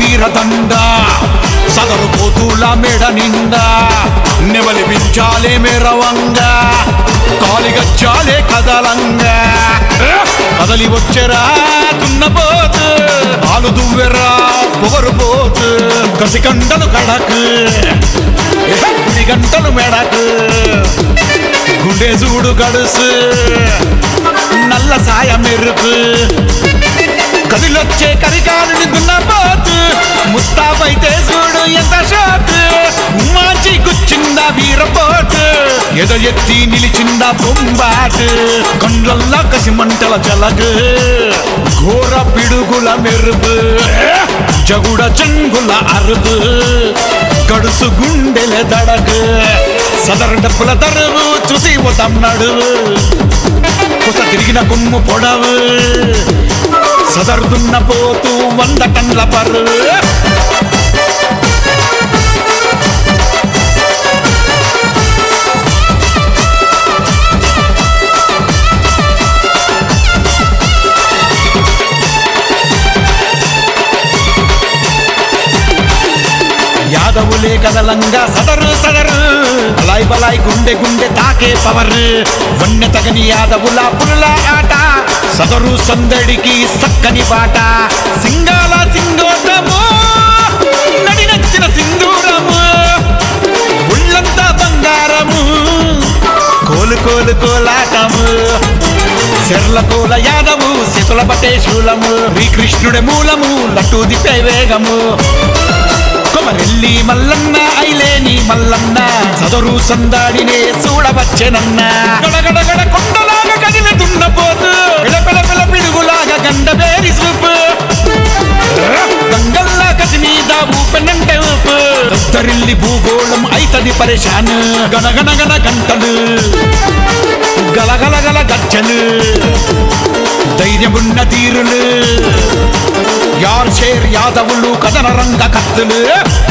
వీరదండ సదరు పోతుల మెడ నిండా నెవలి వించాలే మెరవంగా కాలిగచ్చాలే కదలంగా కదలి వచ్చెరా దున్నపోతు పాలు దువ్వెరా పొగరు పోతు కసి కండలు కడకు గుడి గంటలు మెడకు గుండె చూడు గడుసు నల్ల సాయ మెరుపు కదిలొచ్చే కరికాలుని దున్నపోతు ముస్తాబైతే చూడు ఎంత షాటు ఉమ్మాచి గుచ్చిందా వీరపోటు ఎద ఎత్తి నిలిచిందా బొంబాటు కండ్లల్లా కసి మంటల జలగు ఘోర పిడుగుల మెరుపు జగుడ జంగుల అరుపు గడుసు గుండెల దడగు సదరు డప్పుల దరువు చూసి తమ్నడు కొస తిరిగిన కొమ్ము పొడవు సదరుదున్న పోతూ వంద టన్ల పరు యాదవులే కదలంగా సదరు సదరు బలాయ్ బలాయ్ గుండె గుండె తాకే పవర్ వన్నె తగని యాదవుల పుల్ల ఆట సదరు సందడికి సక్కని బాట సింగాల సింగోటము నడినచ్చిన సింధూరము ఉళ్ళంతా బంగారము కోలు కోలు కోలాటము చెర్ల కోల యాదము శితుల పటేశూలము శ్రీకృష్ణుడి మూలము లట్టు దిప్పే వేగము కొమరెల్లి మల్లన్న ఐలేని మల్లన్న సదరు సందాడినే చూడవచ్చెనన్న గడగడగడ కొండలాగా కదిలితున్న పోతు పిల పిల పిడుగులాగా గండబేరి సూపు గంగల్లా కసి మీద ఊపెనంటే ఊపు దస్తరిల్లి భూగోళం అయితది పరేషాన్ గనగనగన గంటలు గలగలగల గజ్జలు ధైర్యమున్న తీరులు యార్ షేర్ యాదవులు కథన రంగ కత్తులు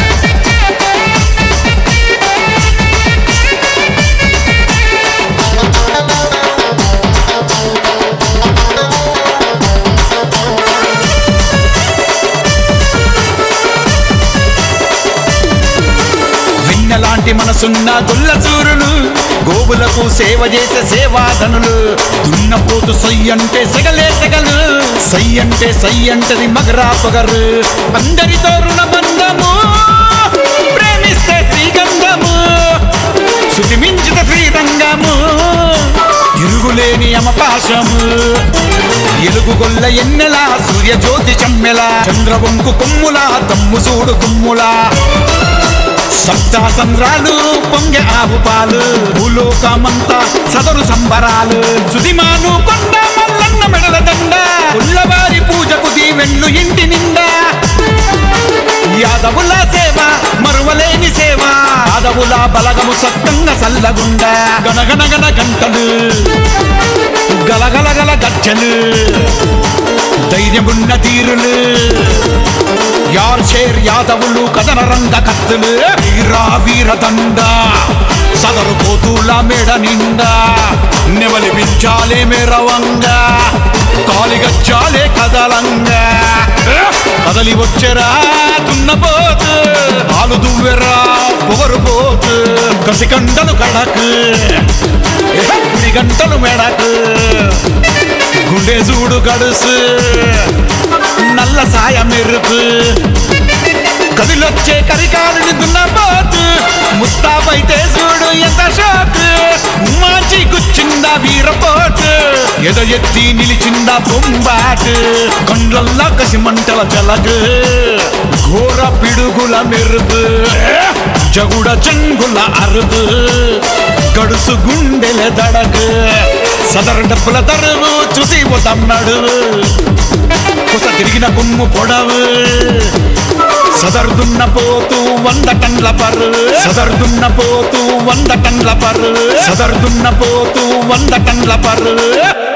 వెన్నెలాంటి మనసున్న గుల్ల చూరులు గోవులకు సేవ చేసే సేవాధనులు దున్నపోతు సై అంటే సెగలే సెగలు సై అంటే సై అంటది మగరా పొగరు అందరితో రుణబంధము ప్రేమిస్తే శ్రీగంధము శుతిమించిత శ్రీరంగము తిరుగులేని అమపాశము ఎలుగు గొల్ల ఎన్నెల సూర్య జ్యోతి చెమ్మెల చంద్రవంకు కొమ్ముల తమ్ము చూడు కొమ్ములా సప్తా సంద్రాలు పొంగె ఆవు పాలు భూలోకమంతా సదరు సంబరాలు సుదిమాను కొండ మల్లన్న మెడల దండ పుల్లవారి పూజకు దీవెన్ను ఇంటి నిండా యాదవుల సేవ మరువలేని సేవ యాదవుల బలగము సత్తంగా సల్లగుండ గనగనగన గంటలు గలగలగల గజ్జలు ధైర్యమున్న తీరులు యార్ షేర్ యాదవులు కథన రంగ కత్తులు వీరా వీరదండ సదరు పోతుల మెడ నిండా నెవలి వించాలే మెరవంగా కాలిగచ్చాలే కదలంగా కదలి వచ్చెరా దున్నపోతు పాలు దువ్వెరా పొగరు పోతు కసి కండలు కడకు గుడి గంటలు మెడకు గుండె చూడు గడుసు నల్ల సాయ మెరుపు కదిలొచ్చే కరికాలుని దున్నపోతు ముస్తాబైతే చూడు ఎంత షాకు ఉమ్మాచి గుచ్చిందా వీరపోటు ఎద ఎత్తి నిలిచిందా బొంబాటు కండ్లల్లా కసి మంటల జలగు ఘోర పిడుగుల మెరుపు జగుడ చెంగుల అరుపు గడుసు గుండెల దడగు సదరు డప్పుల తరువు చూసి తమ్మడు కొస తిరిగిన కొమ్ము పొడవు సదర్దున్న పోతూ వంద టన్ల పరు సదర్దున్న పోతూ వంద టన్ల పరు సదర్దున్న పోతూ వంద టన్ల పరు